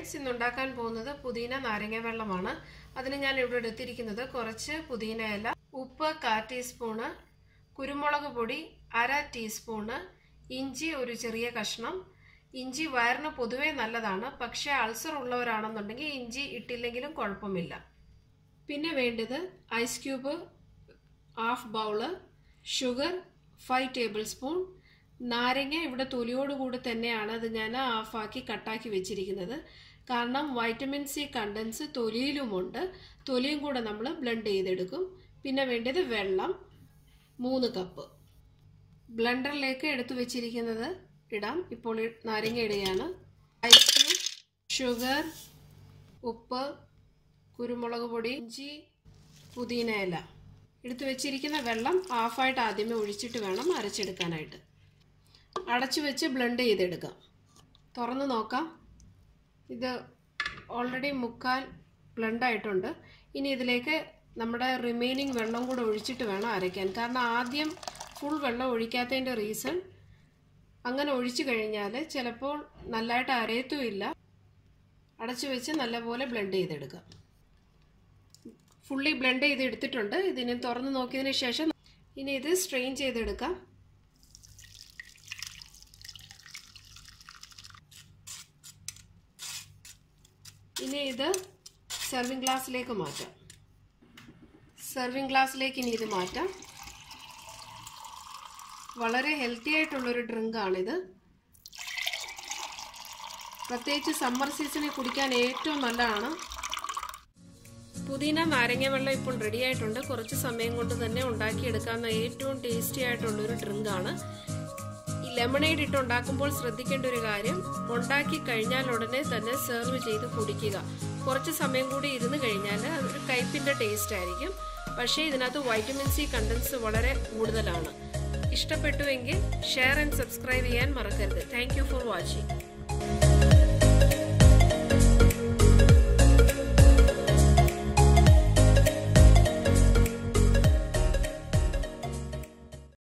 friends ഇന്ന് ഉണ്ടാക്കാൻ പോകുന്നത് പുതിന നാരങ്ങ വെള്ളമാണ് അതിന് ഞാൻ ഇവിടെ എടുത്തിരിക്കുന്നത് കുറച്ച് പുതിന ഇല ഉപ്പ് കാ ടീസ്പൂണ് കുരുമുളക് പൊടി അര ടീസ്പൂണ് ഇഞ്ചി ഒരു ചെറിയ കഷ്ണം ഇഞ്ചി വയറിന് പൊതുവേ നല്ലതാണ് പക്ഷേ അൾസർ ഉള്ളവരാണെന്നുണ്ടെങ്കിൽ ഇഞ്ചി ഇട്ടില്ലെങ്കിലും കുഴപ്പമില്ല പിന്നെ വേണ്ടത് ice cube half bowl sugar five tablespoon നാരങ്ങ ഇവിടെ തൊലിയോടുകൂടി തന്നെയാണ് അത് ഞാൻ ഹാഫാക്കി കട്ടാക്കി വെച്ചിരിക്കുന്നത് കാരണം വൈറ്റമിൻ സി കണ്ടൻസ് തൊലിയിലുമുണ്ട് തൊലിയും കൂടെ നമ്മൾ ബ്ലെൻഡ് ചെയ്തെടുക്കും പിന്നെ വേണ്ടത് വെള്ളം മൂന്ന് കപ്പ് ബ്ലെൻഡറിലേക്ക് എടുത്തു വെച്ചിരിക്കുന്നത് ഇടാം ഇപ്പോൾ നാരങ്ങ ഇടുകയാണ് ഐസ് ക്യൂബ് ഷുഗർ ഉപ്പ് കുരുമുളക് പൊടി ഇഞ്ചി പുതിന ഇല എടുത്തു വെച്ചിരിക്കുന്ന വെള്ളം ഹാഫായിട്ട് ആദ്യമേ ഒഴിച്ചിട്ട് വേണം അരച്ചെടുക്കാനായിട്ട് അടച്ചു വെച്ച് ബ്ലെൻഡ് ചെയ്തെടുക്കാം തുറന്ന് നോക്കാം ഇത് ഓൾറെഡി മുക്കാൽ ബ്ലെൻഡ് ആയിട്ടുണ്ട് ഇനി ഇതിലേക്ക് നമ്മുടെ റിമൈനിങ് വെള്ളം കൂടെ ഒഴിച്ചിട്ട് വേണം അരയ്ക്കാൻ കാരണം ആദ്യം ഫുൾ വെള്ളം ഒഴിക്കാത്തതിൻ്റെ റീസൺ അങ്ങനെ ഒഴിച്ചു കഴിഞ്ഞാൽ ചിലപ്പോൾ നല്ലതായിട്ട് അരയത്തുമില്ല അടച്ചു വെച്ച് നല്ലപോലെ ബ്ലെൻഡ് ചെയ്തെടുക്കാം ഫുള്ളി ബ്ലെൻഡ് ചെയ്ത് എടുത്തിട്ടുണ്ട് ഇതിനെ തുറന്ന് നോക്കിയതിന് ശേഷം ഇനി ഇത് സ്ട്രെയിൻ ചെയ്തെടുക്കാം ഇനി ഇത് സെർവിങ് ഗ്ലാസ്സിലേക്ക് മാറ്റാം സെർവിങ് ഗ്ലാസ്സിലേക്ക് ഇനി ഇത് മാറ്റാം വളരെ ഹെൽത്തി ആയിട്ടുള്ളൊരു ഡ്രിങ്കാണിത് പ്രത്യേകിച്ച് സമ്മർ സീസണിൽ കുടിക്കാൻ ഏറ്റവും നല്ലതാണ് പുതിന നാരങ്ങ വെള്ളം ഇപ്പോൾ റെഡി ആയിട്ടുണ്ട് കുറച്ച് സമയം കൊണ്ട് തന്നെ ഉണ്ടാക്കിയെടുക്കാവുന്ന ഏറ്റവും ടേസ്റ്റി ആയിട്ടുള്ളൊരു ഡ്രിങ്കാണ് ഈ ലെമണേഡ് ഇട്ട് ഉണ്ടാക്കുമ്പോൾ ശ്രദ്ധിക്കേണ്ട ഒരു കാര്യം ഉണ്ടാക്കി കഴിഞ്ഞാൽ ഉടനെ തന്നെ സെർവ് ചെയ്ത് കുടിക്കുക കുറച്ച് സമയം കൂടി ഇരുന്ന് കഴിഞ്ഞാൽ അതൊരു കയ്പിൻ്റെ ടേസ്റ്റ് ആയിരിക്കും പക്ഷേ ഇതിനകത്ത് വൈറ്റമിൻ സി കണ്ടൻസ് വളരെ കൂടുതലാണ് ഇഷ്ടപ്പെട്ടുവെങ്കിൽ ഷെയർ ആൻഡ് സബ്സ്ക്രൈബ് ചെയ്യാൻ മറക്കരുത് താങ്ക് ഫോർ വാച്ചിങ്